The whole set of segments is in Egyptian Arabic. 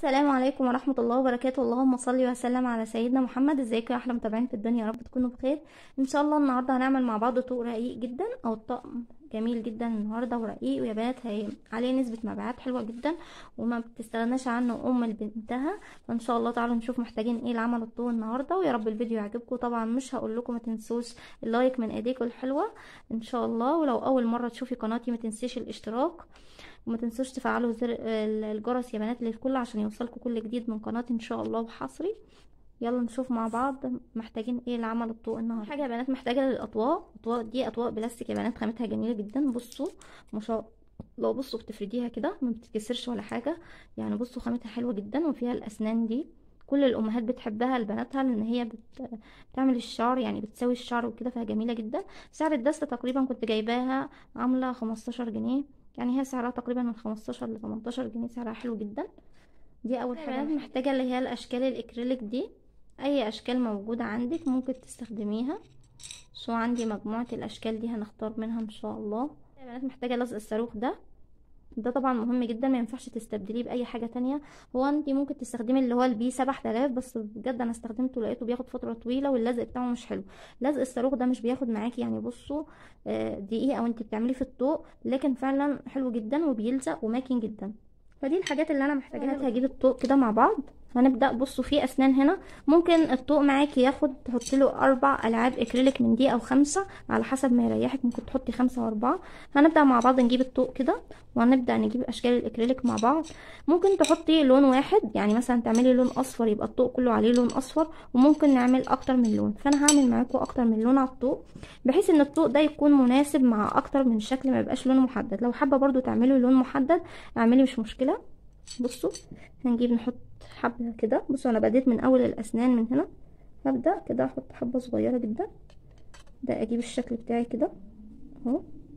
السلام عليكم ورحمة الله وبركاته اللهم صل وسلم على سيدنا محمد ازيكم يا احلى متابعين في الدنيا يا رب تكونوا بخير ان شاء الله النهارده هنعمل مع بعض طوق رقيق جدا او الطقم جميل جدا النهارده ورقيق ويا بنات هي عليه نسبة مبيعات حلوة جدا وما بتستغناش عنه ام لبنتها فان شاء الله تعالوا نشوف محتاجين ايه لعمل الطوق النهارده ويا رب الفيديو يعجبكم طبعا مش هقول لكم ما تنسوش اللايك من ايديكم الحلوة ان شاء الله ولو اول مرة تشوفي قناتي ما تنسيش الاشتراك وما تنسوش تفعلوا زر الجرس يا بنات للكل عشان يوصلكم كل جديد من قناتي ان شاء الله وحصري يلا نشوف مع بعض محتاجين ايه لعمل الطوق النهارده حاجه يا بنات محتاجه للاطواق اطواق دي اطواق بلاستيك يا بنات خامتها جميله جدا بصوا ما شاء لو بصوا بتفرديها كده ما بتتكسرش ولا حاجه يعني بصوا خامتها حلوه جدا وفيها الاسنان دي كل الامهات بتحبها لبناتها لان هي بت... بتعمل الشعر يعني بتسوي الشعر وكده فهي جميله جدا سعر الدستة تقريبا كنت جايباها عامله 15 جنيه يعني هي سعرها تقريبا من 15 ل 18 جنيه سعرها حلو جدا دي اول حاجه محتاجه اللي هي الاشكال الاكريليك دي اي اشكال موجوده عندك ممكن تستخدميها سو عندي مجموعه الاشكال دي هنختار منها ان شاء الله يا بنات محتاجه لزق الصاروخ ده ده طبعا مهم جدا ما ينفعش تستبدليه باي حاجه تانية هو انت ممكن تستخدمي اللي هو البي 7000 بس بجد انا استخدمته لقيته بياخد فتره طويله واللزق بتاعه مش حلو لزق الصاروخ ده مش بياخد معاكي يعني بصوا دقيقه او انت بتعمليه في الطوق لكن فعلا حلو جدا وبيلزق وماكن جدا فدي الحاجات اللي انا محتاجاها هجيب الطوق كده مع بعض هنبدا بصوا في اسنان هنا ممكن الطوق معاكي ياخد تحطي له اربع العاب اكريليك من دي او خمسه على حسب ما يريحك ممكن تحطي خمسه واربعه هنبدا مع بعض نجيب الطوق كده وهنبدا نجيب اشكال الاكريليك مع بعض ممكن تحطي لون واحد يعني مثلا تعملي لون اصفر يبقى الطوق كله عليه لون اصفر وممكن نعمل اكتر من لون فانا هعمل معاكم اكتر من لون على الطوق بحيث ان الطوق ده يكون مناسب مع اكتر من شكل ما يبقاش لون محدد لو حابه برضو تعملي لون محدد اعملي مش مشكله بصوا هنجيب نحط حبة كده بصوا انا بديت من اول الاسنان من هنا هبدأ كده احط حبة صغيرة جدا ده اجيب الشكل بتاعي كده اهو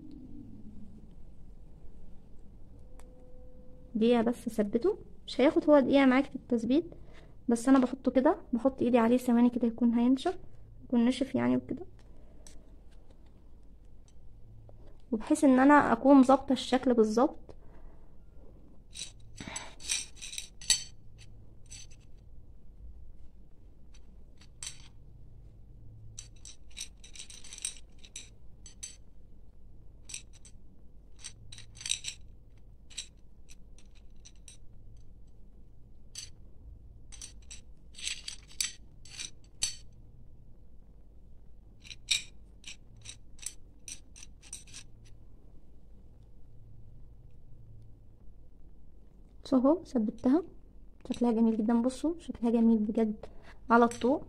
دقيقة بس اثبته مش هياخد هو دقيقة معاك في التثبيت بس انا بحطه كده بحط ايدي عليه ثواني كده يكون هينشف يكون نشف يعني وكده وبحيث ان انا اكون ظابطه الشكل بالظبط اهو ثبتها شكلها جميل جدا بصوا شكلها جميل بجد على الطوق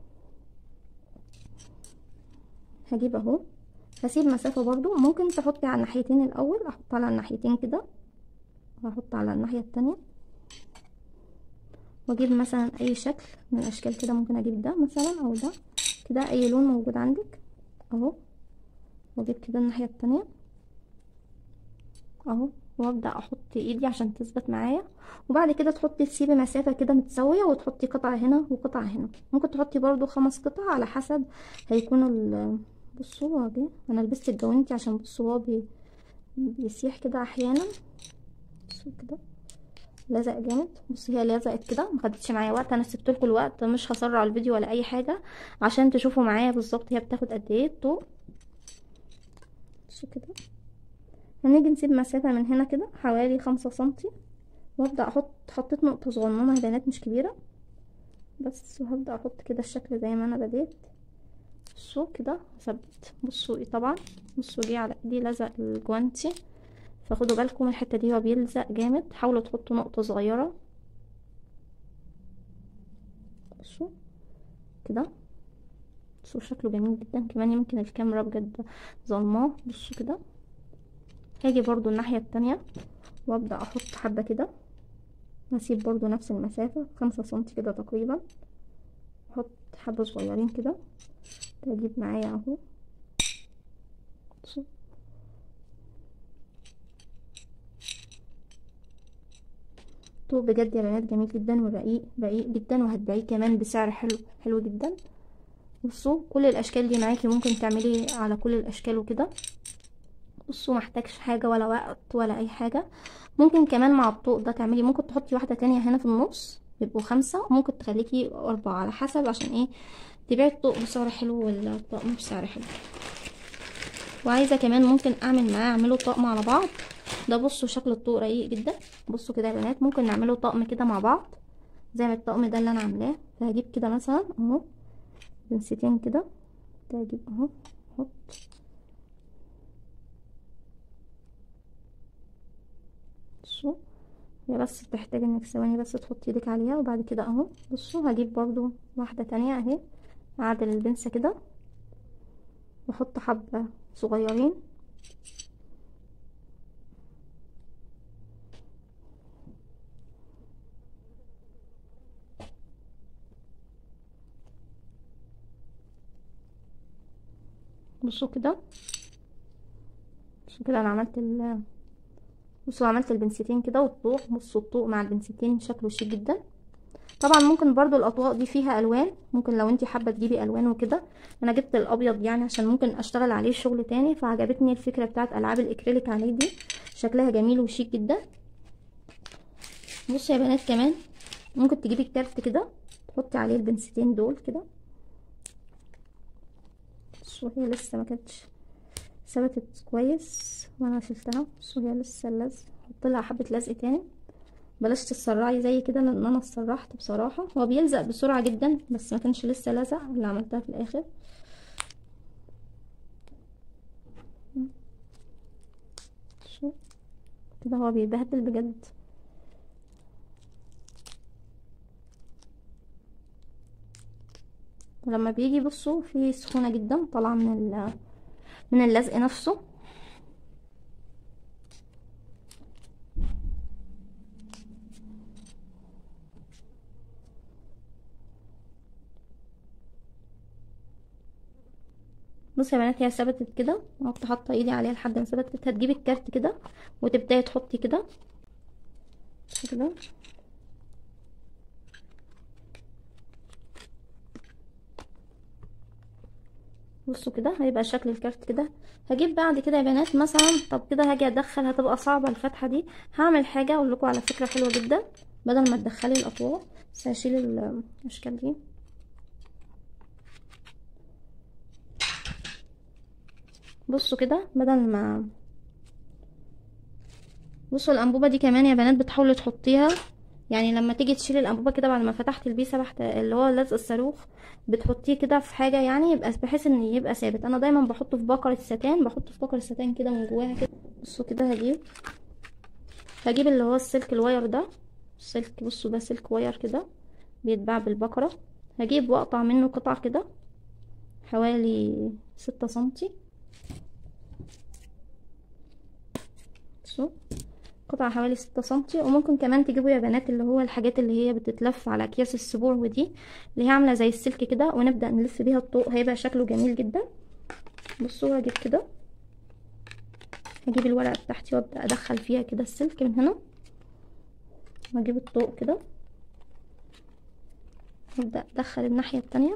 هجيب اهو هسيب مسافة برضو ممكن تحطي على الناحيتين الاول احط على الناحيتين كده واحط على الناحية التانية واجيب مثلا اي شكل من الاشكال كده ممكن اجيب ده مثلا او ده كده اي لون موجود عندك اهو واجيب كده الناحية التانية اهو وابدا احط ايدي عشان تثبت معايا وبعد كده تحطي تسيبي مسافه كده متساويه وتحطي قطعه هنا وقطعه هنا ممكن تحطي برضو خمس قطع على حسب هيكون ال بصوا اهي انا لبست الجوانتي عشان بصوا هو بي بيسيح كده احيانا بصوا كده لزق جامد بصي هي لزقت كده ما خدتش معايا وقت انا سبت لكم الوقت مش هسرع الفيديو ولا اي حاجه عشان تشوفوا معايا بالظبط هي بتاخد قد ايه الطوق بصوا كده هنيجي نسيب مسافة من هنا كده حوالي خمسة سنتي وابدأ احط حطيت نقطة صغننة يا بنات مش كبيرة بس وهبدأ احط كده الشكل زي ما انا بديت بصوا كده ثبت بصوا ايه طبعا بصوا دي على ايدي لزق الجوانتي فخدوا بالكم الحتة دي هو بيلزق جامد حاولوا تحطوا نقطة صغيرة بصوا كده بصوا شكله جميل جدا كمان يمكن الكاميرا بجد ظلماه بصوا كده هاجي برضو الناحية التانية وابدأ احط حبة كده هسيب برضو نفس المسافة خمسة سنتي كده تقريبا احط حبة صغيرين كده اجيب معايا اهو طوب بجد يا بنات جميل جدا ورقيق رقيق جدا وهتبيعيه كمان بسعر حلو حلو جدا بصوا كل الاشكال دي معاكي ممكن تعملي على كل الاشكال وكده بصوا محتاجش حاجة ولا وقت ولا اي حاجة ممكن كمان مع الطوق ده تعملي ممكن تحطي واحدة تانية هنا في النص يبقوا خمسة وممكن تخليكي اربعة على حسب عشان ايه تبيعي الطوق بسعر حلو والطقم بسعر حلو وعايزة كمان ممكن اعمل معاه اعمله طقم على بعض ده بصوا شكل الطوق رقيق جدا بصوا كده يا بنات ممكن نعمله طقم كده مع بعض زي ما الطقم ده اللي انا عاملاه فهجيب كده مثلا اهو بنستين كده ده هجيب اهو احط بصوا هي بس بتحتاج انك ثواني بس تحطي ايدك عليها وبعد كده اهو بصوا هجيب برضو واحدة تانية اهي اعدل البنسة كده واحط حبة صغيرين بصوا كده بصوا كده انا عملت ال بصوا عملت البنسيتين كده والطوق بصوا الطوق مع البنسيتين شكله شيك جدا طبعا ممكن برضو الاطواق دي فيها الوان ممكن لو انتي حابه تجيبي الوان وكده انا جبت الابيض يعني عشان ممكن اشتغل عليه شغل تاني فعجبتني الفكره بتاعت العاب الاكريليك عليه دي شكلها جميل وشيك جدا بصوا يا بنات كمان ممكن تجيبي الكارت كده تحطي عليه البنسيتين دول كده بصوا هي لسه ما كانتش ثبتت كويس وانا شلتها بصوا هي لسه اللزق احط لها حبه لزق تاني بلاش تتسرعي زي كده لان انا اتسرحت بصراحه هو بيلزق بسرعه جدا بس ما كانش لسه لزق اللي عملتها في الاخر شو كده هو بيبهدل بجد ولما بيجي بصوا في سخونه جدا طالعه من من اللزق نفسه بصي يا بنات هي ثبتت كده كنت حاطه ايدي عليها لحد ما ثبتت هتجيبي الكارت كده وتبداي تحطي كده كده بصوا كده هيبقى شكل الكارت كده هجيب بعد كده يا بنات مثلا طب كده هاجي ادخل هتبقى صعبه الفتحه دي هعمل حاجه اقول لكم على فكره حلوه جدا بدل ما تدخلي الاطواق بس هشيل الاشكال دي بصوا كده بدل ما بصوا الانبوبه دي كمان يا بنات بتحاولي تحطيها يعني لما تيجي تشيلي الانبوبه كده بعد ما فتحت البيسه بحت اللي هو لزق الصاروخ بتحطيه كده في حاجه يعني يبقى بحيث ان يبقى ثابت انا دايما بحطه في بقره الستان بحطه في بقره الستان كده من جواها كده بصوا كده هجيب هجيب اللي هو السلك الواير ده السلك بصوا ده سلك واير كده بيتباع بالبقره هجيب واقطع منه قطع كده حوالي ستة سنتي بصوا قطعة حوالي ستة سنتي وممكن كمان تجيبوا يا بنات اللي هو الحاجات اللي هي بتتلف على اكياس السبوع ودي اللي هي عاملة زي السلك كده ونبدأ نلف بيها الطوق هيبقى شكله جميل جدا بصوا هجيب كده هجيب الورقة بتاعتي وابدأ ادخل فيها كده السلك من هنا واجيب الطوق كده وابدأ ادخل الناحية التانية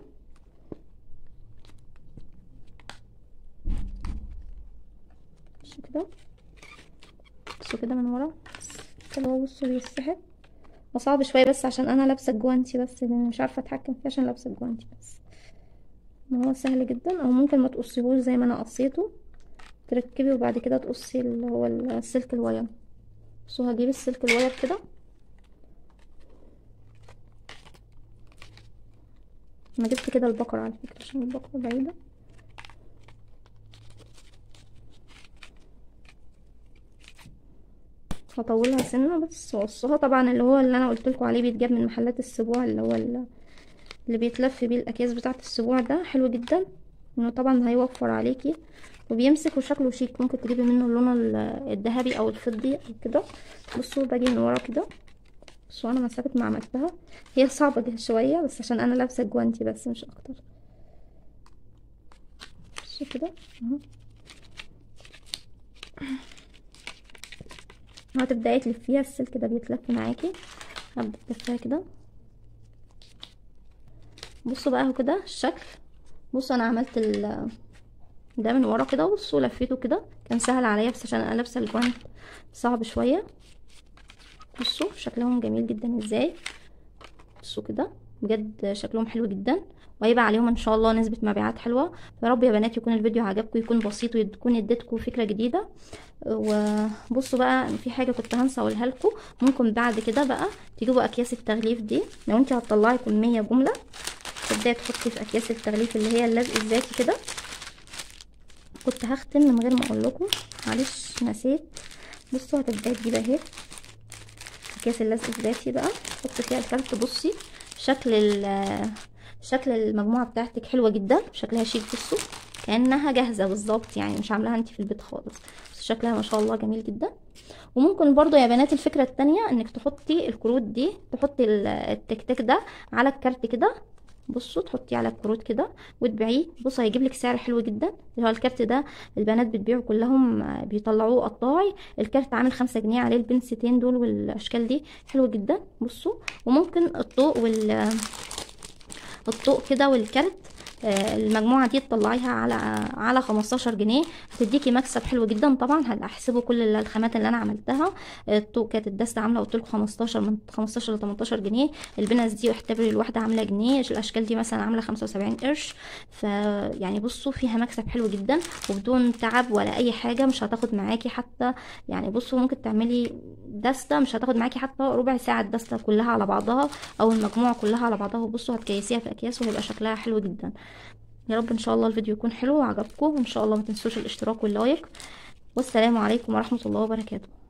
كده بصوا كده من ورا كده هو بصوا بيسحب وصعب شويه بس عشان انا لابسه الجوانتي بس مش عارفه اتحكم فيه عشان لابسه الجوانتي بس ما هو سهل جدا او ممكن ما تقصيهوش زي ما انا قصيته تركبي وبعد كده تقصي اللي هو السلك الواير بصوا هجيب السلك الواير كده انا جبت كده البقرة على فكرة عشان البقرة بعيدة هطولها سنة بس وقصها طبعا اللي هو اللي انا قلت لكم عليه بيتجاب من محلات السبوع اللي هو اللي بيتلف بيه الاكياس بتاعه السبوع ده حلو جدا انه طبعا هيوفر عليكي وبيمسك وشكله شيك ممكن تجيبي منه اللون الذهبي او الفضي او كده بصوا باجي من ورا كده بصوا انا مسافه ما عملتها هي صعبه شويه بس عشان انا لابسه جوانتي بس مش اكتر بصوا كده اهو هتبداي تلفيها السلك ده بيتلف معاكي هبدا تلفيها كده بصوا بقى اهو كده الشكل بصوا انا عملت ال ده من ورا كده بصوا لفيته كده كان سهل عليا بس عشان انا لابسه الجوانت صعب شويه بصوا شكلهم جميل جدا ازاي بصوا كده بجد شكلهم حلو جدا وهيبقى عليهم ان شاء الله نسبه مبيعات حلوه يا رب يا بنات يكون الفيديو عجبكم يكون بسيط ويكون اديتكم فكره جديده وبصوا بقى في حاجه كنت هنسى اقولها لكم ممكن بعد كده بقى تجيبوا اكياس التغليف دي لو انت هتطلعي كميه جمله تبداي تحطي في اكياس التغليف اللي هي اللزق الذاتي كده كنت هختم من غير ما اقول لكم معلش نسيت بصوا هتبداي تجيبي اهي اكياس اللزق الذاتي بقى حطي فيها الكارت بصي شكل شكل المجموعه بتاعتك حلوه جدا شكلها شيك بصوا كانها جاهزه بالظبط يعني مش عاملاها انت في البيت خالص بس شكلها ما شاء الله جميل جدا وممكن برضو يا بنات الفكره التانية انك تحطي الكروت دي تحطي التكتك ده على الكارت كده بصوا تحطيه على الكروت كده وتبيعيه بصوا هيجيب لك سعر حلو جدا اللي هو الكارت ده البنات بتبيعه كلهم بيطلعوه قطاعي الكارت عامل خمسة جنيه عليه البنستين دول والاشكال دي حلوه جدا بصوا وممكن الطوق وال الطوق كده والكارت المجموعه دي تطلعيها على على 15 جنيه هتديكي مكسب حلو جدا طبعا هحسبوا كل الخامات اللي انا عملتها الطوق كانت الدسته عامله قلت لكم 15 من 15 ل 18 جنيه البنس دي اعتبري الواحده عامله جنيه الاشكال دي مثلا عامله 75 قرش فيعني بصوا فيها مكسب حلو جدا وبدون تعب ولا اي حاجه مش هتاخد معاكي حتى يعني بصوا ممكن تعملي دسته مش هتاخد معاكي حتى ربع ساعه الدسته كلها على بعضها او المجموعه كلها على بعضها وبصوا هتكيسيها في اكياس وهيبقى شكلها حلو جدا يا رب ان شاء الله الفيديو يكون حلو وعجبكم وان شاء الله ما تنسوش الاشتراك واللايك والسلام عليكم ورحمه الله وبركاته